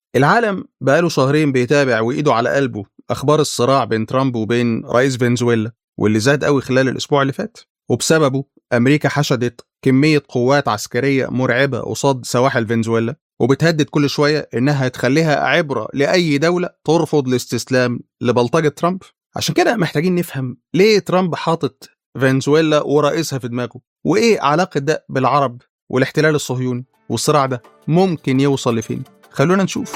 العالم بقاله شهرين بيتابع وإيده على قلبه أخبار الصراع بين ترامب وبين رئيس فنزويلا واللي زاد قوي خلال الأسبوع اللي فات وبسببه أمريكا حشدت كمية قوات عسكرية مرعبة قصاد سواحل فنزويلا وبتهدد كل شوية إنها تخليها عبرة لأي دولة ترفض الاستسلام لبلطجة ترامب عشان كده محتاجين نفهم ليه ترامب حاطط فنزويلا ورئيسها في دماغه وإيه علاقة ده بالعرب والاحتلال الصهيوني والصراع ده ممكن يوصل لفين خلونا نشوف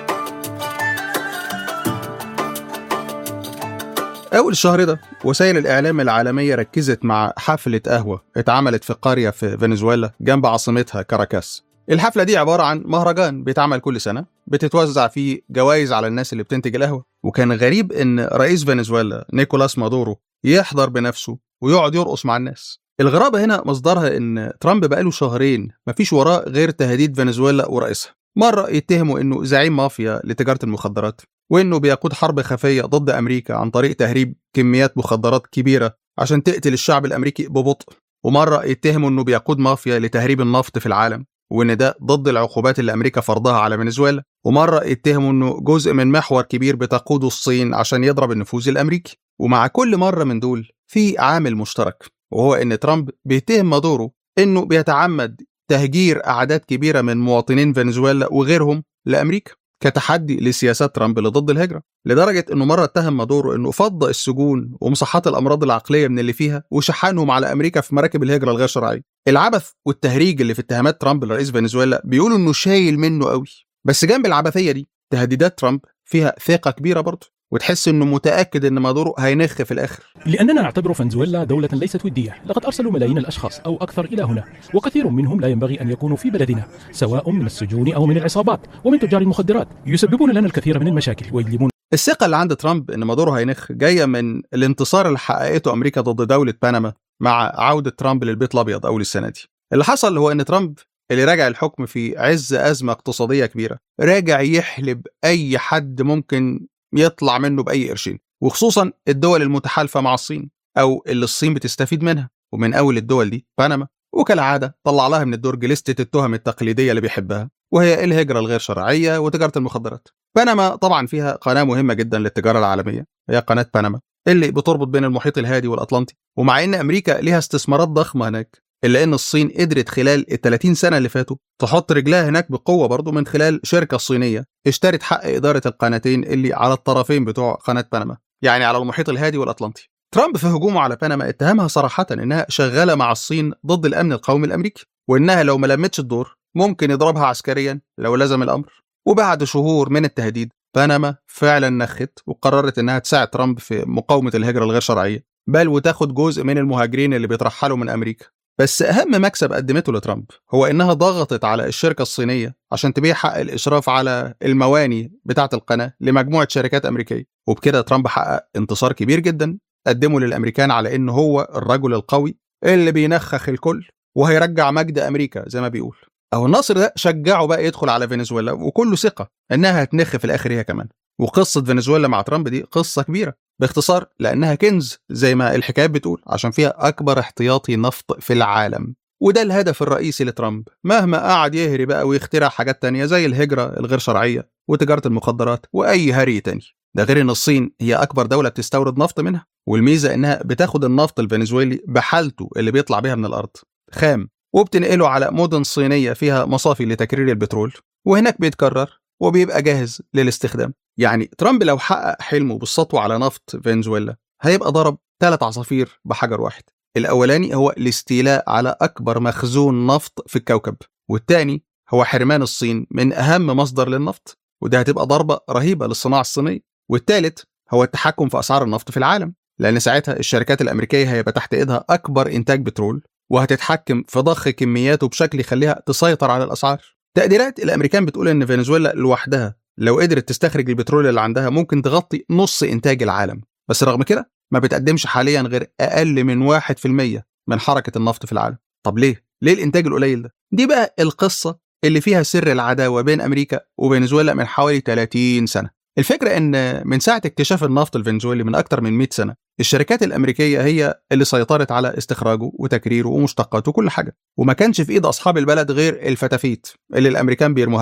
أول الشهر ده وسائل الإعلام العالمية ركزت مع حفلة قهوة اتعملت في قرية في فنزويلا جنب عاصمتها كاراكاس الحفلة دي عبارة عن مهرجان بيتعمل كل سنة بتتوزع فيه جوائز على الناس اللي بتنتج القهوة وكان غريب إن رئيس فنزويلا نيكولاس مادورو يحضر بنفسه ويقعد يرقص مع الناس الغرابة هنا مصدرها إن ترامب بقاله شهرين مفيش وراه غير تهديد فنزويلا ورئيسها مرة يتهموا إنه زعيم مافيا لتجارة المخدرات وإنه بيقود حرب خفية ضد أمريكا عن طريق تهريب كميات مخدرات كبيرة عشان تقتل الشعب الأمريكي ببطء ومرة يتهموا إنه بيقود مافيا لتهريب النفط في العالم وإن ده ضد العقوبات اللي أمريكا فرضها على فنزويلا ومرة يتهموا إنه جزء من محور كبير بتقوده الصين عشان يضرب النفوذ الأمريكي ومع كل مرة من دول في عامل مشترك وهو إن ترامب بيتهم مادورو إنه بيتعمد تهجير أعداد كبيرة من مواطنين فنزويلا وغيرهم لأمريكا كتحدي لسياسات ترامب اللي ضد الهجرة لدرجة أنه مرة اتهم مادورو أنه فض السجون ومصحات الأمراض العقلية من اللي فيها وشحنهم على أمريكا في مراكب الهجرة الغير شرعية العبث والتهريج اللي في اتهامات ترامب لرئيس فنزويلا بيقولوا أنه شايل منه قوي بس جنب العبثية دي تهديدات ترامب فيها ثقة كبيرة برضه وتحس انه متاكد ان مادورو هينخ في الاخر لاننا نعتبر فنزويلا دوله ليست وديه لقد ارسلوا ملايين الاشخاص او اكثر الى هنا وكثير منهم لا ينبغي ان يكونوا في بلدنا سواء من السجون او من العصابات ومن تجار المخدرات يسببون لنا الكثير من المشاكل ويجلبون الثقة اللي عند ترامب إن مادورو هينخ جاية من الانتصار اللي حققته أمريكا ضد دولة بنما مع عودة ترامب للبيت الأبيض أول السنة دي. اللي حصل هو إن ترامب اللي راجع الحكم في عز أزمة اقتصادية كبيرة راجع يحلب أي حد ممكن يطلع منه بأي قرشين وخصوصا الدول المتحالفة مع الصين أو اللي الصين بتستفيد منها ومن أول الدول دي بنما وكالعادة طلع لها من الدرج لستة التهم التقليدية اللي بيحبها وهي الهجرة الغير شرعية وتجارة المخدرات بنما طبعا فيها قناة مهمة جدا للتجارة العالمية هي قناة بنما اللي بتربط بين المحيط الهادي والأطلنطي ومع إن أمريكا ليها استثمارات ضخمة هناك إلا إن الصين قدرت خلال ال 30 سنة اللي فاتوا تحط رجلها هناك بقوة برضه من خلال شركة صينية اشترت حق إدارة القناتين اللي على الطرفين بتوع قناة بنما يعني على المحيط الهادي والأطلنطي ترامب في هجومه على بنما اتهمها صراحة إنها شغالة مع الصين ضد الأمن القومي الأمريكي وإنها لو ما لمتش الدور ممكن يضربها عسكريا لو لزم الأمر وبعد شهور من التهديد بنما فعلا نخت وقررت إنها تساعد ترامب في مقاومة الهجرة الغير شرعية بل وتاخد جزء من المهاجرين اللي بيترحلوا من أمريكا بس أهم مكسب قدمته لترامب هو إنها ضغطت على الشركة الصينية عشان تبيع حق الإشراف على المواني بتاعة القناة لمجموعة شركات أمريكية وبكده ترامب حقق انتصار كبير جدا قدمه للأمريكان على إنه هو الرجل القوي اللي بينخخ الكل وهيرجع مجد أمريكا زي ما بيقول أو النصر ده شجعه بقى يدخل على فنزويلا وكله ثقة إنها هتنخ في الآخر هي كمان وقصة فنزويلا مع ترامب دي قصة كبيرة باختصار لأنها كنز زي ما الحكايات بتقول عشان فيها أكبر احتياطي نفط في العالم وده الهدف الرئيسي لترامب مهما قعد يهري بقى ويخترع حاجات تانية زي الهجرة الغير شرعية وتجارة المخدرات وأي هري تاني ده غير إن الصين هي أكبر دولة بتستورد نفط منها والميزة إنها بتاخد النفط الفنزويلي بحالته اللي بيطلع بيها من الأرض خام وبتنقله على مدن صينية فيها مصافي لتكرير البترول وهناك بيتكرر وبيبقى جاهز للاستخدام يعني ترامب لو حقق حلمه بالسطو على نفط فنزويلا هيبقى ضرب ثلاث عصافير بحجر واحد الأولاني هو الاستيلاء على أكبر مخزون نفط في الكوكب والتاني هو حرمان الصين من أهم مصدر للنفط وده هتبقى ضربة رهيبة للصناعة الصينية والتالت هو التحكم في أسعار النفط في العالم لأن ساعتها الشركات الأمريكية هيبقى تحت إيدها أكبر إنتاج بترول وهتتحكم في ضخ كمياته بشكل يخليها تسيطر على الأسعار تقديرات الأمريكان بتقول إن فنزويلا لوحدها لو قدرت تستخرج البترول اللي عندها ممكن تغطي نص إنتاج العالم بس رغم كده ما بتقدمش حاليا غير أقل من 1% من حركة النفط في العالم طب ليه؟ ليه الإنتاج القليل ده؟ دي بقى القصة اللي فيها سر العداوة بين أمريكا وفنزويلا من حوالي 30 سنة الفكرة إن من ساعة اكتشاف النفط الفنزويلي من أكتر من 100 سنة الشركات الأمريكية هي اللي سيطرت على استخراجه وتكريره ومشتقاته وكل حاجة وما كانش في إيد أصحاب البلد غير الفتافيت اللي الأمريكان بيرموها لهم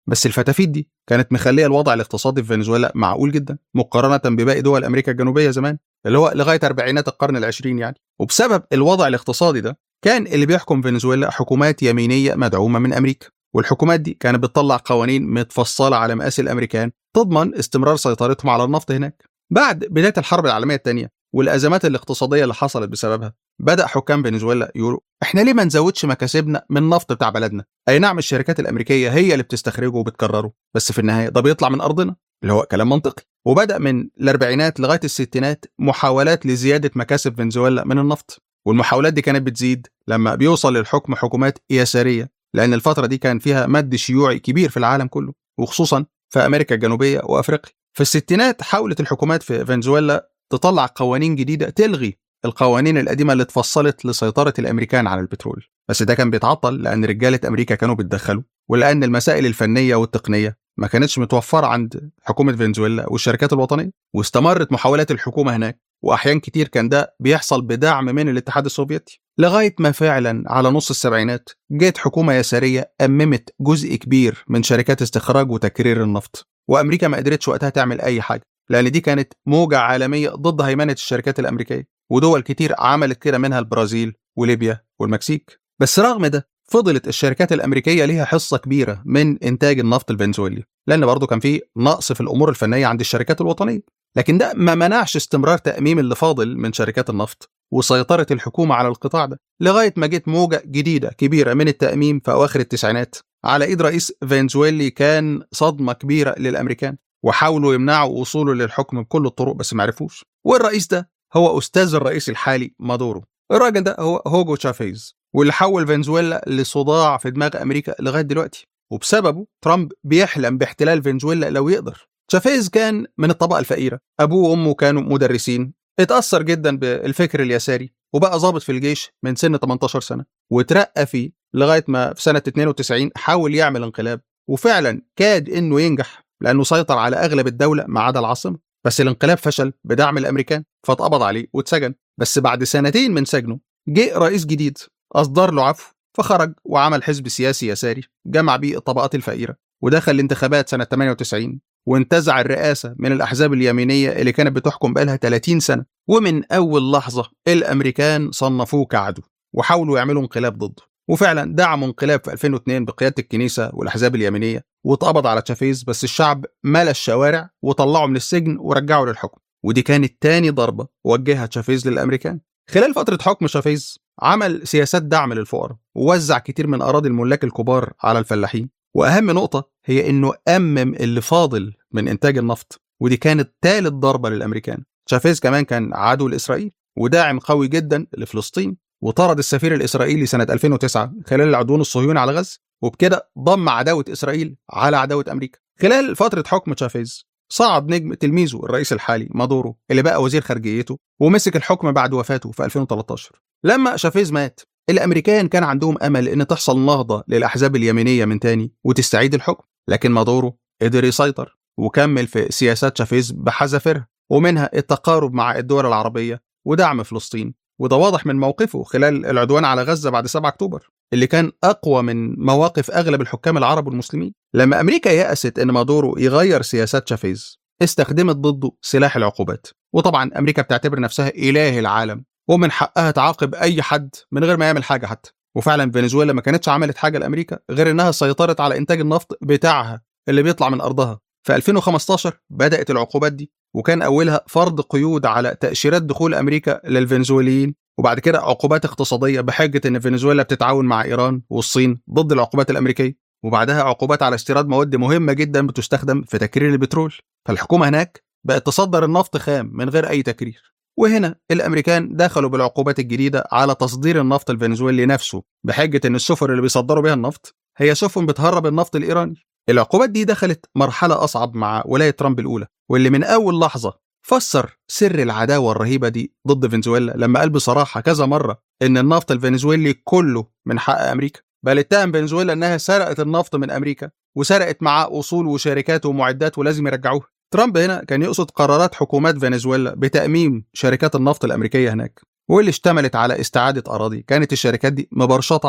بس الفتافيت دي كانت مخليه الوضع الاقتصادي في فنزويلا معقول جدا مقارنه بباقي دول امريكا الجنوبيه زمان اللي هو لغايه اربعينات القرن العشرين يعني وبسبب الوضع الاقتصادي ده كان اللي بيحكم فنزويلا حكومات يمينيه مدعومه من امريكا والحكومات دي كانت بتطلع قوانين متفصله على مقاس الامريكان تضمن استمرار سيطرتهم على النفط هناك بعد بدايه الحرب العالميه الثانيه والازمات الاقتصاديه اللي حصلت بسببها بدا حكام فنزويلا يقولوا احنا ليه ما نزودش مكاسبنا من النفط بتاع بلدنا اي نعم الشركات الامريكيه هي اللي بتستخرجه وبتكرره بس في النهايه ده بيطلع من ارضنا اللي هو كلام منطقي وبدا من الاربعينات لغايه الستينات محاولات لزياده مكاسب فنزويلا من النفط والمحاولات دي كانت بتزيد لما بيوصل للحكم حكومات يساريه لان الفتره دي كان فيها مد شيوعي كبير في العالم كله وخصوصا في امريكا الجنوبيه وافريقيا في الستينات حاولت الحكومات في فنزويلا تطلع قوانين جديده تلغي القوانين القديمه اللي اتفصلت لسيطره الامريكان على البترول بس ده كان بيتعطل لان رجاله امريكا كانوا بيتدخلوا ولان المسائل الفنيه والتقنيه ما كانتش متوفره عند حكومه فنزويلا والشركات الوطنيه واستمرت محاولات الحكومه هناك واحيان كتير كان ده بيحصل بدعم من الاتحاد السوفيتي لغايه ما فعلا على نص السبعينات جت حكومه يساريه اممت جزء كبير من شركات استخراج وتكرير النفط وامريكا ما قدرتش وقتها تعمل اي حاجه لان دي كانت موجه عالميه ضد هيمنه الشركات الامريكيه ودول كتير عملت كده منها البرازيل وليبيا والمكسيك بس رغم ده فضلت الشركات الامريكيه ليها حصه كبيره من انتاج النفط الفنزويلي لان برضه كان في نقص في الامور الفنيه عند الشركات الوطنيه لكن ده ما منعش استمرار تاميم اللي فاضل من شركات النفط وسيطرة الحكومة على القطاع ده لغاية ما جت موجة جديدة كبيرة من التأميم في أواخر التسعينات على إيد رئيس فنزويلي كان صدمة كبيرة للأمريكان وحاولوا يمنعوا وصوله للحكم بكل الطرق بس ما عرفوش والرئيس ده هو أستاذ الرئيس الحالي مادورو الراجل ده هو هوجو تشافيز واللي حول فنزويلا لصداع في دماغ أمريكا لغاية دلوقتي وبسببه ترامب بيحلم باحتلال فنزويلا لو يقدر تشافيز كان من الطبقة الفقيرة أبوه وأمه كانوا مدرسين اتأثر جدا بالفكر اليساري وبقى ضابط في الجيش من سن 18 سنة وترقى فيه لغاية ما في سنة 92 حاول يعمل انقلاب وفعلا كاد انه ينجح لانه سيطر على اغلب الدولة ما عدا العاصمة بس الانقلاب فشل بدعم الامريكان فاتقبض عليه واتسجن بس بعد سنتين من سجنه جه رئيس جديد اصدر له عفو فخرج وعمل حزب سياسي يساري جمع بيه الطبقات الفقيرة ودخل الانتخابات سنة 98 وانتزع الرئاسة من الأحزاب اليمينية اللي كانت بتحكم بقالها 30 سنة ومن أول لحظة الأمريكان صنفوه كعدو وحاولوا يعملوا انقلاب ضده وفعلا دعموا انقلاب في 2002 بقيادة الكنيسة والأحزاب اليمينية واتقبض على تشافيز بس الشعب ملا الشوارع وطلعه من السجن ورجعه للحكم ودي كانت تاني ضربة وجهها تشافيز للأمريكان خلال فترة حكم شافيز عمل سياسات دعم للفقراء ووزع كتير من أراضي الملاك الكبار على الفلاحين وأهم نقطة هي إنه أمم اللي فاضل من إنتاج النفط ودي كانت ثالث ضربة للأمريكان شافيز كمان كان عدو لإسرائيل وداعم قوي جدا لفلسطين وطرد السفير الإسرائيلي سنة 2009 خلال العدوان الصهيوني على غزة وبكده ضم عداوة إسرائيل على عداوة أمريكا خلال فترة حكم شافيز صعد نجم تلميذه الرئيس الحالي مادورو اللي بقى وزير خارجيته ومسك الحكم بعد وفاته في 2013 لما شافيز مات الامريكان كان عندهم امل ان تحصل نهضه للاحزاب اليمينيه من تاني وتستعيد الحكم لكن مادورو قدر يسيطر وكمل في سياسات شافيز بحذافيرها ومنها التقارب مع الدول العربيه ودعم فلسطين وده واضح من موقفه خلال العدوان على غزه بعد 7 اكتوبر اللي كان اقوى من مواقف اغلب الحكام العرب والمسلمين لما امريكا يأست ان مادورو يغير سياسات شافيز استخدمت ضده سلاح العقوبات وطبعا امريكا بتعتبر نفسها اله العالم ومن حقها تعاقب اي حد من غير ما يعمل حاجه حتى وفعلا فنزويلا ما كانتش عملت حاجه لامريكا غير انها سيطرت على انتاج النفط بتاعها اللي بيطلع من ارضها في 2015 بدات العقوبات دي وكان اولها فرض قيود على تاشيرات دخول امريكا للفنزويليين وبعد كده عقوبات اقتصاديه بحجه ان فنزويلا بتتعاون مع ايران والصين ضد العقوبات الامريكيه وبعدها عقوبات على استيراد مواد مهمه جدا بتستخدم في تكرير البترول فالحكومه هناك بقت تصدر النفط خام من غير اي تكرير وهنا الامريكان دخلوا بالعقوبات الجديده على تصدير النفط الفنزويلي نفسه بحجه ان السفن اللي بيصدروا بيها النفط هي سفن بتهرب النفط الايراني العقوبات دي دخلت مرحله اصعب مع ولايه ترامب الاولى واللي من اول لحظه فسر سر العداوه الرهيبه دي ضد فنزويلا لما قال بصراحه كذا مره ان النفط الفنزويلي كله من حق امريكا بل اتهم فنزويلا انها سرقت النفط من امريكا وسرقت معاه اصول وشركات ومعدات ولازم يرجعوها ترامب هنا كان يقصد قرارات حكومات فنزويلا بتأميم شركات النفط الأمريكية هناك واللي اشتملت على استعادة أراضي كانت الشركات دي مبرشطة عليها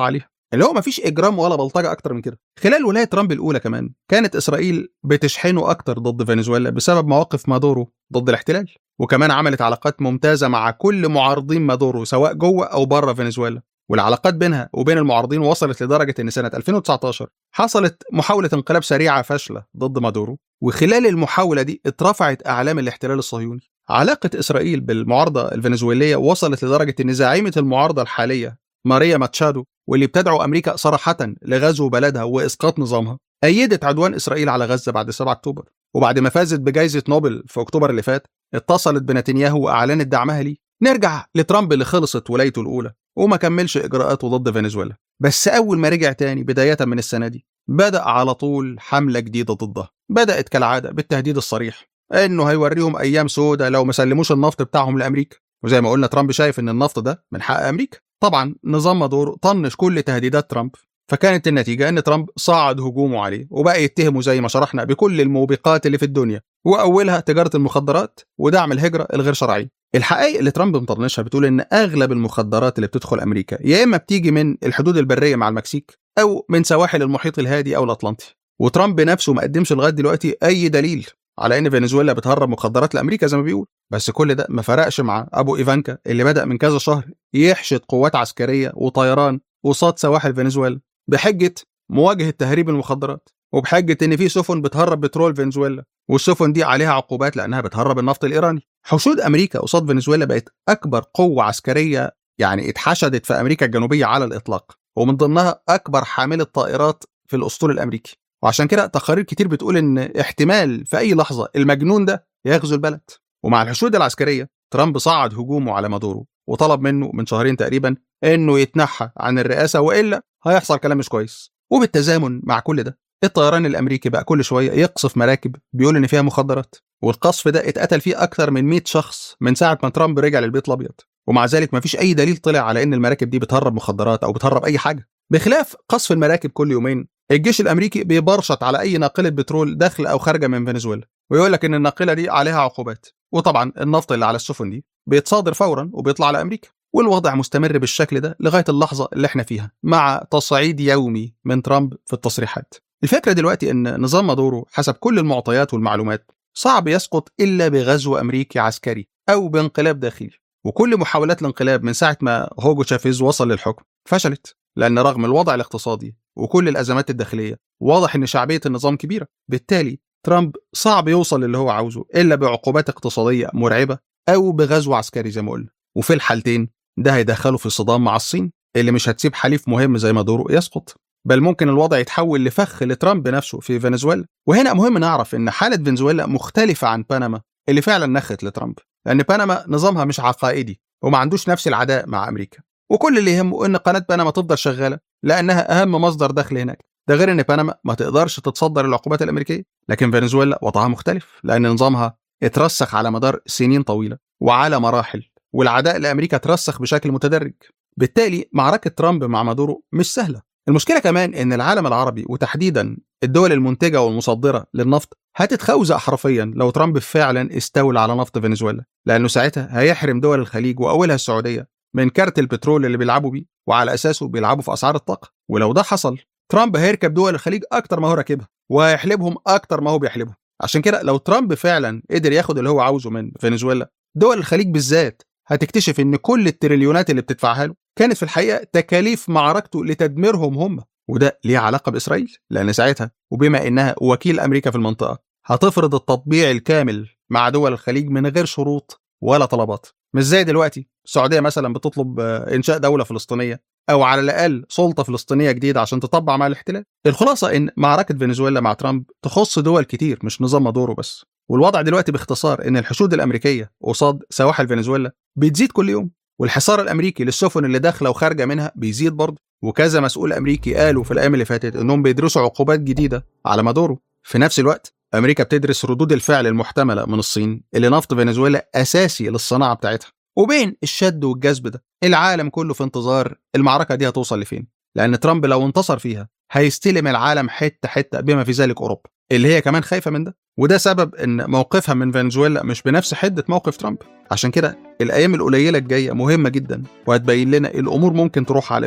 اللي هو مفيش اجرام ولا بلطجه اكتر من كده خلال ولايه ترامب الاولى كمان كانت اسرائيل بتشحنه اكتر ضد فنزويلا بسبب مواقف مادورو ضد الاحتلال وكمان عملت علاقات ممتازه مع كل معارضين مادورو سواء جوه او بره فنزويلا والعلاقات بينها وبين المعارضين وصلت لدرجه ان سنه 2019 حصلت محاوله انقلاب سريعه فاشله ضد مادورو وخلال المحاوله دي اترفعت اعلام الاحتلال الصهيوني علاقه اسرائيل بالمعارضه الفنزويليه وصلت لدرجه ان زعيمه المعارضه الحاليه ماريا ماتشادو واللي بتدعو امريكا صراحه لغزو بلدها واسقاط نظامها ايدت عدوان اسرائيل على غزه بعد 7 اكتوبر وبعد ما فازت بجائزه نوبل في اكتوبر اللي فات اتصلت بنتنياهو واعلنت دعمها ليه نرجع لترامب اللي خلصت ولايته الاولى وما كملش اجراءاته ضد فنزويلا بس اول ما رجع تاني بدايه من السنه دي بدا على طول حمله جديده ضدها بدات كالعاده بالتهديد الصريح انه هيوريهم ايام سودة لو ما سلموش النفط بتاعهم لامريكا وزي ما قلنا ترامب شايف ان النفط ده من حق امريكا طبعا نظام مادورو طنش كل تهديدات ترامب فكانت النتيجة أن ترامب صعد هجومه عليه وبقى يتهمه زي ما شرحنا بكل الموبقات اللي في الدنيا وأولها تجارة المخدرات ودعم الهجرة الغير شرعية الحقائق اللي ترامب مطنشها بتقول ان اغلب المخدرات اللي بتدخل امريكا يا اما بتيجي من الحدود البريه مع المكسيك او من سواحل المحيط الهادي او الاطلنطي وترامب نفسه ما قدمش لغايه دلوقتي اي دليل على ان فنزويلا بتهرب مخدرات لامريكا زي ما بيقول بس كل ده ما فرقش مع ابو ايفانكا اللي بدا من كذا شهر يحشد قوات عسكريه وطيران قصاد سواحل فنزويلا بحجه مواجهه تهريب المخدرات وبحجه ان في سفن بتهرب بترول فنزويلا والسفن دي عليها عقوبات لانها بتهرب النفط الايراني حشود امريكا قصاد فنزويلا بقت اكبر قوه عسكريه يعني اتحشدت في امريكا الجنوبيه على الاطلاق ومن ضمنها اكبر حامله طائرات في الاسطول الامريكي وعشان كده تقارير كتير بتقول ان احتمال في اي لحظه المجنون ده يغزو البلد ومع الحشود العسكريه ترامب صعد هجومه على مادورو وطلب منه من شهرين تقريبا انه يتنحى عن الرئاسه والا هيحصل كلام مش كويس وبالتزامن مع كل ده الطيران الامريكي بقى كل شويه يقصف مراكب بيقول ان فيها مخدرات والقصف ده اتقتل فيه اكثر من 100 شخص من ساعه ما ترامب رجع للبيت الابيض ومع ذلك مفيش اي دليل طلع على ان المراكب دي بتهرب مخدرات او بتهرب اي حاجه بخلاف قصف المراكب كل يومين الجيش الامريكي بيبرشط على اي ناقله بترول داخل او خارجه من فنزويلا ويقول لك ان الناقله دي عليها عقوبات وطبعا النفط اللي على السفن دي بيتصادر فورا وبيطلع لامريكا والوضع مستمر بالشكل ده لغايه اللحظه اللي احنا فيها مع تصعيد يومي من ترامب في التصريحات الفكره دلوقتي ان نظام مادورو حسب كل المعطيات والمعلومات صعب يسقط الا بغزو امريكي عسكري او بانقلاب داخلي وكل محاولات الانقلاب من ساعه ما هوجو شافيز وصل للحكم فشلت لان رغم الوضع الاقتصادي وكل الازمات الداخليه واضح ان شعبيه النظام كبيره بالتالي ترامب صعب يوصل للي هو عاوزه الا بعقوبات اقتصاديه مرعبه او بغزو عسكري زي ما قلنا وفي الحالتين ده هيدخله في صدام مع الصين اللي مش هتسيب حليف مهم زي مادورو يسقط بل ممكن الوضع يتحول لفخ لترامب نفسه في فنزويلا وهنا مهم نعرف ان حاله فنزويلا مختلفه عن بنما اللي فعلا نخت لترامب لان بنما نظامها مش عقائدي وما عندوش نفس العداء مع امريكا وكل اللي يهمه ان قناه بنما تفضل شغاله لانها اهم مصدر دخل هناك ده غير ان بنما ما تقدرش تتصدر العقوبات الامريكيه لكن فنزويلا وضعها مختلف لان نظامها اترسخ على مدار سنين طويله وعلى مراحل والعداء لامريكا اترسخ بشكل متدرج بالتالي معركه ترامب مع مادورو مش سهله المشكله كمان ان العالم العربي وتحديدا الدول المنتجه والمصدره للنفط هتتخوزق حرفيا لو ترامب فعلا استولى على نفط فنزويلا لانه ساعتها هيحرم دول الخليج واولها السعوديه من كارت البترول اللي بيلعبوا بيه وعلى اساسه بيلعبوا في اسعار الطاقه ولو ده حصل ترامب هيركب دول الخليج اكتر ما هو راكبها وهيحلبهم اكتر ما هو بيحلبهم عشان كده لو ترامب فعلا قدر ياخد اللي هو عاوزه من فنزويلا دول الخليج بالذات هتكتشف ان كل التريليونات اللي بتدفعها له كانت في الحقيقه تكاليف معركته لتدميرهم هم وده ليه علاقه باسرائيل لان ساعتها وبما انها وكيل امريكا في المنطقه هتفرض التطبيع الكامل مع دول الخليج من غير شروط ولا طلبات مش زي دلوقتي السعوديه مثلا بتطلب انشاء دوله فلسطينيه او على الاقل سلطه فلسطينيه جديده عشان تطبع مع الاحتلال الخلاصه ان معركه فنزويلا مع ترامب تخص دول كتير مش نظام مادورو بس والوضع دلوقتي باختصار ان الحشود الامريكيه قصاد سواحل فنزويلا بتزيد كل يوم والحصار الامريكي للسفن اللي داخله وخارجه منها بيزيد برضه وكذا مسؤول امريكي قالوا في الايام اللي فاتت انهم بيدرسوا عقوبات جديده على مادورو في نفس الوقت امريكا بتدرس ردود الفعل المحتمله من الصين اللي نفط فنزويلا اساسي للصناعه بتاعتها وبين الشد والجذب ده العالم كله في انتظار المعركه دي هتوصل لفين لان ترامب لو انتصر فيها هيستلم العالم حته حته بما في ذلك اوروبا اللي هي كمان خايفه من ده وده سبب ان موقفها من فنزويلا مش بنفس حده موقف ترامب عشان كده الايام القليله الجايه مهمه جدا وهتبين لنا الامور ممكن تروح على فين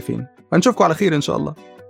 ونشوفكم على خير ان شاء الله